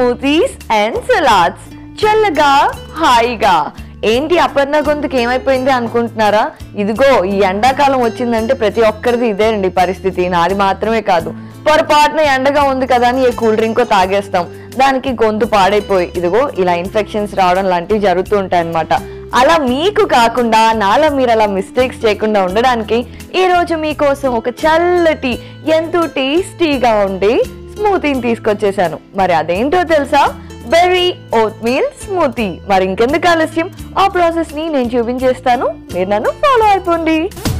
smoothies and salads చల్లగా హాయిగా ఏంటి అపర్ణ గొంతుకి ఏమైపోయింది అనుకుంటున్నారా ఇదిగో ఈ ఎండాకాలం వచ్చిందంటే ప్రతి ఒక్కరిది ఇదేనండి పరిస్థితి నాది మాత్రమే కాదు పొరపాటున ఎండగా ఉంది కదా అని ఏ కూల్ డ్రింకో తాగేస్తాం దానికి గొంతు పాడైపోయి ఇదిగో ఇలా ఇన్ఫెక్షన్స్ రావడం లాంటివి జరుగుతూ ఉంటాయి అన్నమాట అలా మీకు కాకుండా నాలా మీరు అలా మిస్టేక్స్ చేయకుండా ఉండడానికి ఈ రోజు మీకోసం ఒక చల్లటి ఎంతో టేస్టీగా ఉండే స్మూతీని తీసుకొచ్చేసాను మరి అదేంటో తెలుసా బెర్రీ ఓట్ మీల్ స్మూతీ మరి ఇంకెందుకు ఆలస్యం ఆ ప్రాసెస్ ని నేను చూపించేస్తాను మీరు నన్ను ఫాలో అయిపోండి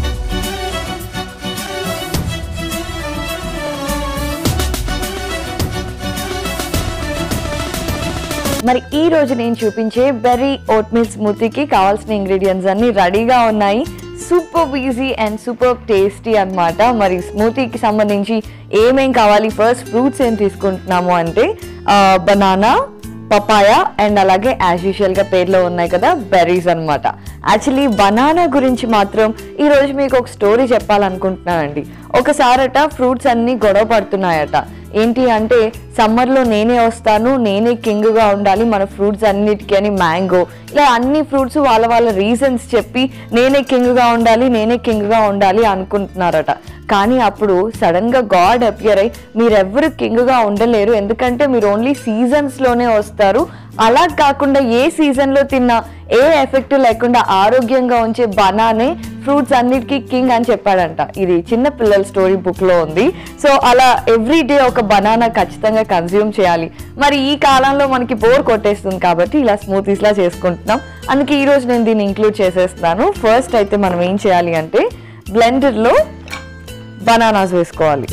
మరి ఈ రోజు నేను చూపించే బెర్రీ ఓట్ మీల్ స్మూతీకి కావాల్సిన ఇంగ్రీడియంట్స్ అన్ని రెడీగా ఉన్నాయి super easy and super tasty అన్నమాట మరి స్మూతీకి సంబంధించి ఏమేం కావాలి ఫస్ట్ ఫ్రూట్స్ ఏం తీసుకుంటున్నాము అంటే బనానా పపాయ అండ్ అలాగే యాజ్ యూజువల్ గా పేర్లో ఉన్నాయి కదా బెర్రీస్ అన్నమాట యాక్చువల్లీ బనానా గురించి మాత్రం ఈ రోజు మీకు ఒక స్టోరీ చెప్పాలనుకుంటున్నానండి ఒకసారట ఫ్రూట్స్ అన్ని గొడవ పడుతున్నాయట ఏంటి అంటే సమ్మర్లో నేనే వస్తాను నేనే కింగ్గా ఉండాలి మన ఫ్రూట్స్ అన్నిటికీ అని మ్యాంగో ఇలా అన్ని ఫ్రూట్స్ వాళ్ళ వాళ్ళ రీజన్స్ చెప్పి నేనే కింగ్గా ఉండాలి నేనే కింగ్గా ఉండాలి అనుకుంటున్నారట కానీ అప్పుడు సడన్గా గాడ్ అపియర్ అయ్యి మీరెవ్వరు కింగ్గా ఉండలేరు ఎందుకంటే మీరు ఓన్లీ సీజన్స్లోనే వస్తారు అలా కాకుండా ఏ సీజన్లో తిన్నా ఏ ఎఫెక్ట్ లేకుండా ఆరోగ్యంగా ఉంచే బనానే ఫ్రూట్స్ అన్నిటికీ కింగ్ అని చెప్పాడంట ఇది చిన్న పిల్లల స్టోరీ బుక్లో ఉంది సో అలా ఎవ్రీ డే ఒక బనానా ఖచ్చితంగా కన్జ్యూమ్ చేయాలి మరి ఈ కాలంలో మనకి బోర్ కొట్టేస్తుంది కాబట్టి ఇలా స్మూతీస్లా చేసుకుంటున్నాం అందుకే ఈ రోజు నేను దీన్ని ఇంక్లూడ్ చేసేస్తున్నాను ఫస్ట్ అయితే మనం ఏం చేయాలి అంటే బ్లెండర్లో బనానాస్ వేసుకోవాలి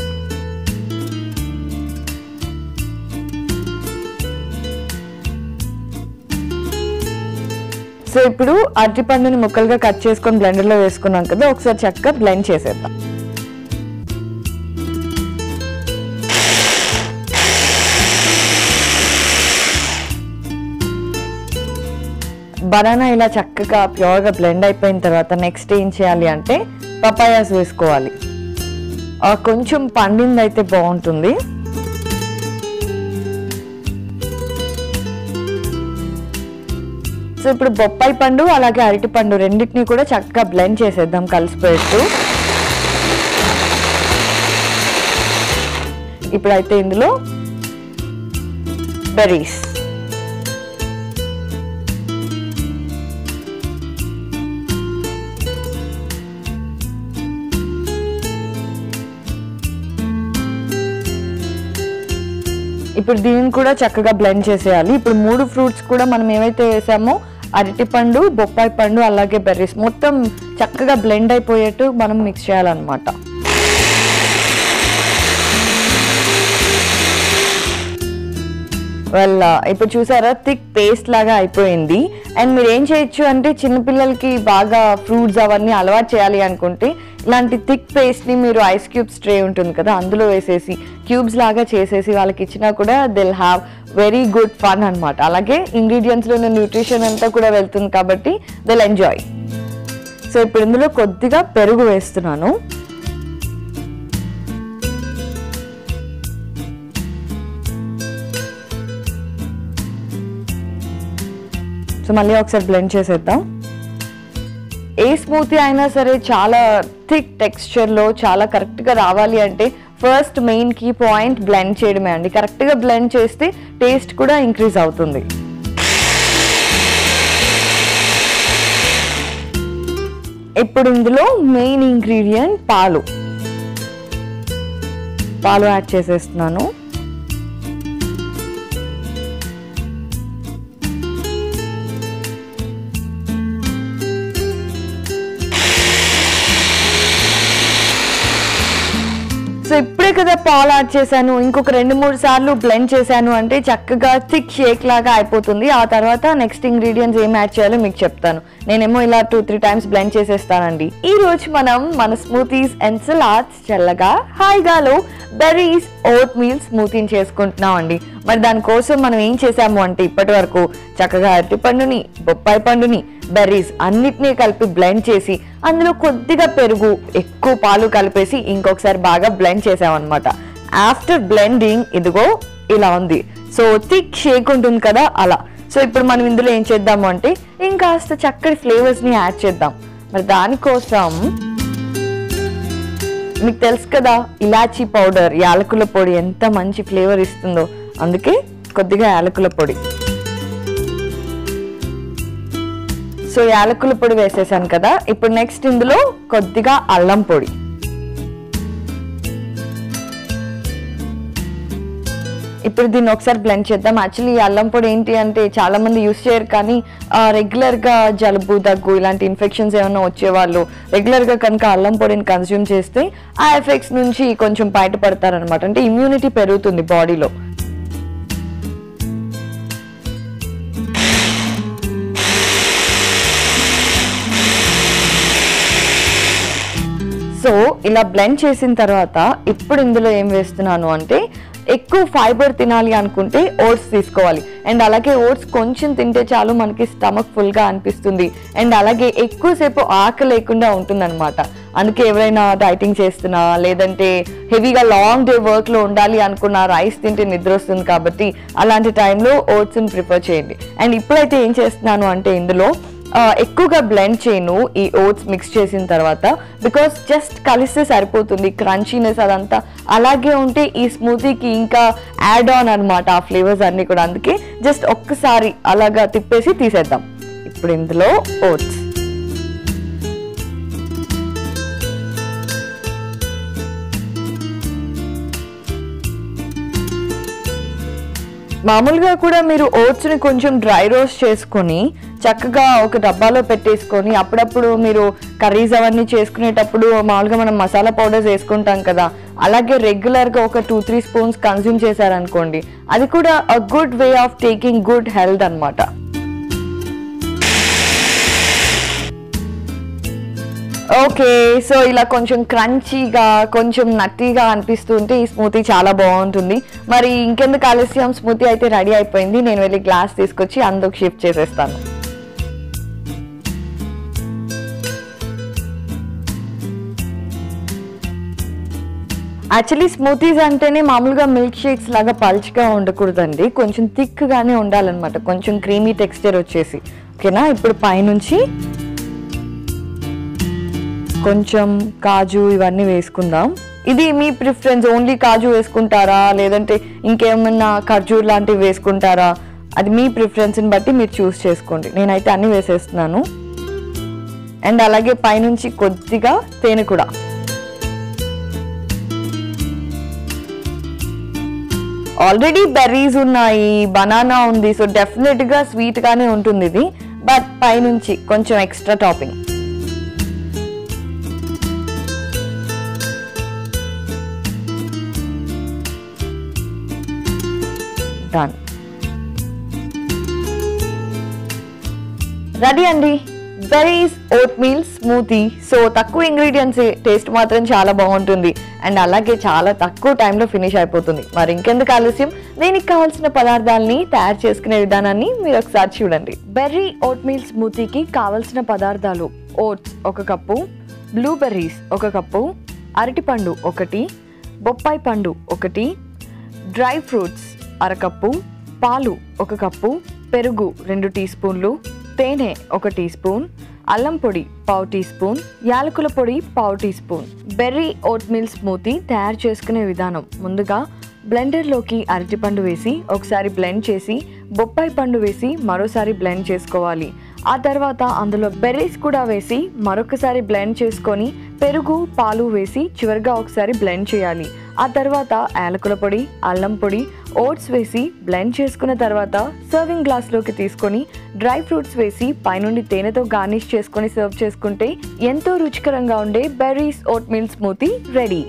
సో ఇప్పుడు అరటిపండుని ముక్కలుగా కట్ చేసుకొని బ్లెండర్లో వేసుకున్నాం కదా ఒకసారి చక్కగా బ్లెండ్ చేసేద్దాం బనానా ఇలా చక్కగా ప్యూర్గా బ్లెండ్ అయిపోయిన తర్వాత నెక్స్ట్ ఏం చేయాలి అంటే పపాయాస్ వేసుకోవాలి ఆ కొంచెం పండింది అయితే బాగుంటుంది సో ఇప్పుడు బొప్పాయి పండు అలాగే అరటి పండు రెండింటిని కూడా చక్కగా బ్లెండ్ చేసేద్దాం కలిసిపోయేట్టు ఇప్పుడైతే ఇందులో బెర్రీస్ ఇప్పుడు దీన్ని కూడా చక్కగా బ్లెండ్ చేసేయాలి ఇప్పుడు మూడు ఫ్రూట్స్ కూడా మనం ఏవైతే వేసామో అరటి పండు బొప్పాయి పండు అలాగే బెర్రీస్ మొత్తం చక్కగా బ్లెండ్ అయిపోయేట్టు మనం మిక్స్ చేయాలన్నమాట వెల్ ఇప్పుడు చూసారా థిక్ పేస్ట్ లాగా అయిపోయింది అండ్ మీరు ఏం చేయొచ్చు అంటే చిన్నపిల్లలకి బాగా ఫ్రూట్స్ అవన్నీ అలవాటు చేయాలి అనుకుంటే ఇలాంటి థిక్ పేస్ట్ని మీరు ఐస్ క్యూబ్స్ ట్రే ఉంటుంది కదా అందులో వేసేసి క్యూబ్స్ లాగా చేసేసి వాళ్ళకి ఇచ్చినా కూడా they'll have very good fun అనమాట అలాగే ఇంగ్రీడియంట్స్లో ఉన్న న్యూట్రిషన్ అంతా కూడా వెళ్తుంది కాబట్టి దిల్ ఎంజాయ్ సో ఇప్పుడు ఇందులో కొద్దిగా పెరుగు వేస్తున్నాను సో మళ్ళీ ఒకసారి బ్లెండ్ చేసేద్దాం ఏ స్మూతీ అయినా సరే చాలా థిక్ టెక్స్చర్లో చాలా కరెక్ట్గా రావాలి అంటే first main key point blend చేయడమే అండి కరెక్ట్గా బ్లెండ్ చేస్తే టేస్ట్ కూడా ఇంక్రీజ్ అవుతుంది ఇప్పుడు ఇందులో మెయిన్ ఇంగ్రీడియంట్ పాలు పాలు యాడ్ చేసేస్తున్నాను సో ఇప్పుడే కదా పాలు యాడ్ చేశాను ఇంకొక రెండు మూడు సార్లు బ్లెండ్ చేశాను అంటే చక్కగా థిక్ షేక్ లాగా అయిపోతుంది ఆ తర్వాత నెక్స్ట్ ఇంగ్రీడియంట్స్ ఏం యాడ్ చేయాలో మీకు చెప్తాను నేనేమో ఇలా టూ త్రీ టైమ్స్ బ్లెండ్ చేసేస్తానండి ఈ రోజు మనం మన స్మూతీస్ అండ్ సలాడ్స్ చల్లగా హాయిగాలో బెర్రీస్ ఓట్ మీల్ స్మూతీని చేసుకుంటున్నాం అండి మరి దానికోసం మనం ఏం చేసాము అంటే ఇప్పటి వరకు చక్కగా అరటి పండుని బొప్పాయి పండుని బెర్రీస్ అన్నిటినీ కలిపి బ్లెండ్ చేసి అందులో కొద్దిగా పెరుగు ఎక్కువ పాలు కలిపేసి ఇంకొకసారి బాగా బ్లెండ్ చేసామన్నమాట ఆఫ్టర్ బ్లెండింగ్ ఇదిగో ఇలా ఉంది సో థిక్ షేక్ ఉంటుంది కదా అలా సో ఇప్పుడు మనం ఇందులో ఏం చేద్దాము అంటే ఇంకాస్త చక్కటి ఫ్లేవర్స్ని యాడ్ చేద్దాం మరి దానికోసం మీకు తెలుసు కదా ఇలాచీ పౌడర్ యాలకుల పొడి ఎంత మంచి ఫ్లేవర్ ఇస్తుందో అందుకే కొద్దిగా యాలకుల పొడి సో యాలకుల పొడి వేసేసాను కదా ఇప్పుడు నెక్స్ట్ ఇందులో కొద్దిగా అల్లం పొడి ఇప్పుడు దీన్ని ఒకసారి బ్లెండ్ చేద్దాం యాక్చువల్లీ ఈ అల్లం పొడి ఏంటి అంటే చాలా మంది యూస్ చేయరు కానీ రెగ్యులర్ గా జలుబు దగ్గు ఇలాంటి ఇన్ఫెక్షన్స్ ఏమైనా వచ్చేవాళ్ళు రెగ్యులర్ గా కనుక అల్లం పొడిని కన్స్యూమ్ చేస్తే ఆ ఎఫెక్ట్స్ నుంచి కొంచెం బయటపడతారనమాట అంటే ఇమ్యూనిటీ పెరుగుతుంది బాడీలో సో ఇలా బ్లెండ్ చేసిన తర్వాత ఇప్పుడు ఇందులో ఏం వేస్తున్నాను అంటే ఎక్కువ ఫైబర్ తినాలి అనుకుంటే ఓట్స్ తీసుకోవాలి అండ్ అలాగే ఓట్స్ కొంచెం తింటే చాలు మనకి స్టమక్ ఫుల్గా అనిపిస్తుంది అండ్ అలాగే ఎక్కువసేపు ఆకలి లేకుండా ఉంటుందన్నమాట అందుకే ఎవరైనా డైటింగ్ చేస్తున్నా లేదంటే హెవీగా లాంగ్ డే వర్క్లో ఉండాలి అనుకున్న రైస్ తింటే నిద్ర వస్తుంది కాబట్టి అలాంటి టైంలో ఓట్స్ని ప్రిఫర్ చేయండి అండ్ ఇప్పుడైతే ఏం చేస్తున్నాను అంటే ఇందులో ఆ, ఎక్కువగా బ్లెండ్ చేయను ఈ ఓట్స్ మిక్స్ చేసిన తర్వాత బికాస్ జస్ట్ కలిస్తే సరిపోతుంది క్రంచీనెస్ అదంతా అలాగే ఉంటే ఈ స్మూతీకి ఇంకా యాడ్ ఆన్ అనమాట ఆ ఫ్లేవర్స్ అన్నీ కూడా అందుకే జస్ట్ ఒక్కసారి అలాగా తిప్పేసి తీసేద్దాం ఇప్పుడు ఇందులో ఓట్స్ మామూలుగా కూడా మీరు ఓట్స్ని కొంచెం డ్రై రోస్ట్ చేసుకొని చక్కగా ఒక డబ్బాలో పెట్టేసుకొని అప్పుడప్పుడు మీరు కర్రీస్ అవన్నీ చేసుకునేటప్పుడు మామూలుగా మనం మసాలా పౌడర్స్ వేసుకుంటాం కదా అలాగే రెగ్యులర్గా ఒక టూ త్రీ స్పూన్స్ కన్జ్యూమ్ చేశారనుకోండి అది కూడా a good way of taking good health అన్నమాట ఓకే సో ఇలా కొంచెం క్రంచీగా కొంచెం నట్టీగా అనిపిస్తుంటే ఈ స్మూతీ చాలా బాగుంటుంది మరి ఇంకెందుకు ఆలస్యం స్మూతీ అయితే రెడీ అయిపోయింది నేను వెళ్ళి గ్లాస్ తీసుకొచ్చి అందుకు షిఫ్ట్ చేసేస్తాను యాక్చువల్లీ స్మూతీస్ అంటేనే మామూలుగా మిల్క్ షేక్స్ లాగా పల్చగా ఉండకూడదండి కొంచెం థిక్గానే ఉండాలన్నమాట కొంచెం క్రీమీ టెక్స్చర్ వచ్చేసి ఓకేనా ఇప్పుడు పైనుంచి కొంచెం కాజు ఇవన్నీ వేసుకుందాం ఇది మీ ప్రిఫరెన్స్ ఓన్లీ కాజు వేసుకుంటారా లేదంటే ఇంకేమన్నా ఖర్జూర్ లాంటివి వేసుకుంటారా అది మీ ప్రిఫరెన్స్ని బట్టి మీరు చూస్ చేసుకోండి నేనైతే అన్ని వేసేస్తున్నాను అండ్ అలాగే పైనుంచి కొద్దిగా తేనె కూడా ఆల్రెడీ బెర్రీస్ ఉన్నాయి బనానా ఉంది సో డెఫినెట్గా స్వీట్గానే ఉంటుంది ఇది బట్ పైనుంచి కొంచెం ఎక్స్ట్రా టాపింగ్ డన్ రెడీ అండి berries oatmeal smoothie so తక్కువ ఇంగ్రీడియంట్స్ టేస్ట్ మాత్రం చాలా బాగుంటుంది అండ్ అలాగే చాలా తక్కువ టైంలో ఫినిష్ అయిపోతుంది మరి ఇంకెందుకు ఆలస్యం దీనికి కావాల్సిన పదార్థాలని తయారు చేసుకునే విధానాన్ని మీరు ఒకసారి చూడండి బెర్రీ ఓట్ మీల్ స్మూతీకి కావాల్సిన పదార్థాలు ఓట్స్ ఒక కప్పు బ్లూబెర్రీస్ ఒక కప్పు అరటిపండు ఒకటి బొప్పాయి పండు ఒకటి డ్రై ఫ్రూట్స్ అరకప్పు పాలు ఒక కప్పు పెరుగు రెండు టీ స్పూన్లు తేనె ఒక టీ స్పూన్ అల్లం పొడి పావు టీ స్పూన్ యాలకుల పొడి పావు teaspoon berry oatmeal smoothie తయారు చేసుకునే విధానం ముందుగా బ్లెండర్లోకి అరటిపండు వేసి ఒకసారి బ్లెండ్ చేసి బొప్పాయి పండు వేసి మరోసారి బ్లెండ్ చేసుకోవాలి ఆ తర్వాత అందులో బెర్రీస్ కూడా వేసి మరొకసారి బ్లెండ్ చేసుకొని పెరుగు పాలు వేసి చివరిగా ఒకసారి బ్లెండ్ చేయాలి ఆ తర్వాత యాలకుల పొడి అల్లం పొడి ఓట్స్ వేసి బ్లెండ్ చేసుకున్న తర్వాత సర్వింగ్ గ్లాస్లోకి తీసుకొని డ్రై ఫ్రూట్స్ వేసి పైనుండి తేనెతో గార్నిష్ చేసుకొని సర్వ్ చేసుకుంటే ఎంతో రుచికరంగా ఉండే berries oatmeal smoothie ready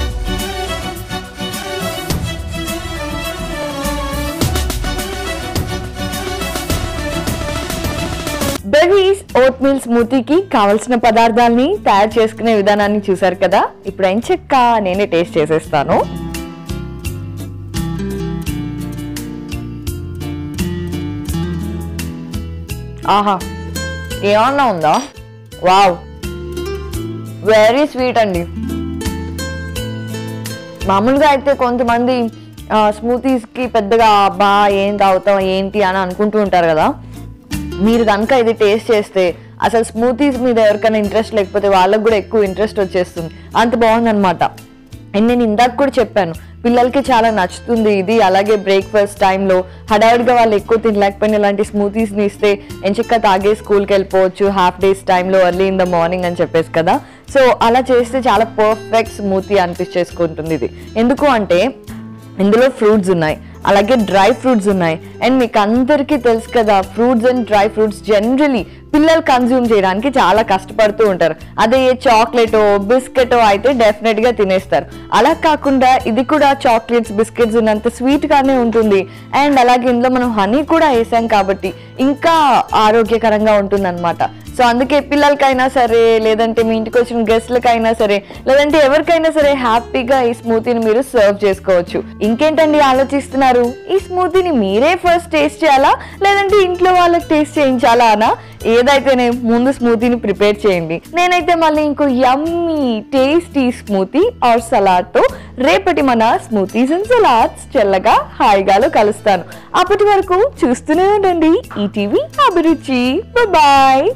berries oatmeal స్మూతీకి కావలసిన పదార్థాలని తయారు చేసుకునే విధానాన్ని చూసారు కదా ఇప్పుడు ఏం చెక్క నేనే టేస్ట్ చేసేస్తాను ఆహా ఏమన్నా ఉందా వావ్ వెరీ స్వీట్ అండి మామూలుగా అయితే కొంతమంది స్మూతీస్కి పెద్దగా బా ఏం తాగుతాం ఏంటి అని అనుకుంటూ ఉంటారు కదా మీరు కనుక ఇది టేస్ట్ చేస్తే అసలు స్మూతీస్ మీద ఎవరికైనా ఇంట్రెస్ట్ లేకపోతే వాళ్ళకి కూడా ఎక్కువ ఇంట్రెస్ట్ వచ్చేస్తుంది అంత బాగుందన్నమాట అండ్ నేను ఇందాక కూడా చెప్పాను పిల్లలకి చాలా నచ్చుతుంది ఇది అలాగే బ్రేక్ఫాస్ట్ టైంలో హడావిడిగా వాళ్ళు ఎక్కువ తినలేకపోయిన ఇలాంటి స్మూతీస్ని ఇస్తే ఎంచక్క తాగే స్కూల్కి వెళ్ళిపోవచ్చు హాఫ్ డేస్ టైంలో ఎర్లీ ఇన్ ద మార్నింగ్ అని చెప్పేసి కదా సో అలా చేస్తే చాలా పర్ఫెక్ట్ స్మూతీ అనిపించేసుకుంటుంది ఇది ఎందుకు అంటే ఇందులో ఫ్రూట్స్ ఉన్నాయి అలాగే డ్రై ఫ్రూట్స్ ఉన్నాయి అండ్ మీకు అందరికీ తెలుసు కదా fruits and dry fruits generally పిల్లలు కన్జ్యూమ్ చేయడానికి చాలా కష్టపడుతూ ఉంటారు అదే ఏ చాక్లెటో బిస్కెటో అయితే డెఫినెట్గా తినేస్తారు అలా కాకుండా ఇది కూడా చాక్లెట్స్ బిస్కెట్స్ ఉన్నంత స్వీట్గానే ఉంటుంది అండ్ అలాగే ఇందులో మనం హనీ కూడా వేసాం కాబట్టి ఇంకా ఆరోగ్యకరంగా ఉంటుంది సో అందుకే పిల్లలకైనా సరే లేదంటే మీ ఇంటికి వచ్చిన గెస్ట్లకైనా సరే లేదంటే ఎవరికైనా సరే హ్యాపీగా ఈ స్మూతీని మీరు సర్వ్ చేసుకోవచ్చు ఇంకేంటండి ఆలోచిస్తున్నారు ఈ స్మూతీని మీరే ఫస్ట్ టేస్ట్ చేయాలా లేదంటే ఇంట్లో వాళ్ళకి టేస్ట్ చేయించాలా అనా ఏదైతేనే ముందు స్మూతీని ప్రిపేర్ చేయండి నేనైతే మళ్ళీ ఇంకో యమ్మీ టేస్టీ స్మూతీ ఆర్ సలాడ్తో రేపటి మన స్మూతీస్ అండ్ సలాడ్స్ చల్లగా హాయిగాలో కలుస్తాను అప్పటి వరకు చూస్తూనే ఉండండి ఈ టీవీ అభిరుచి బాయ్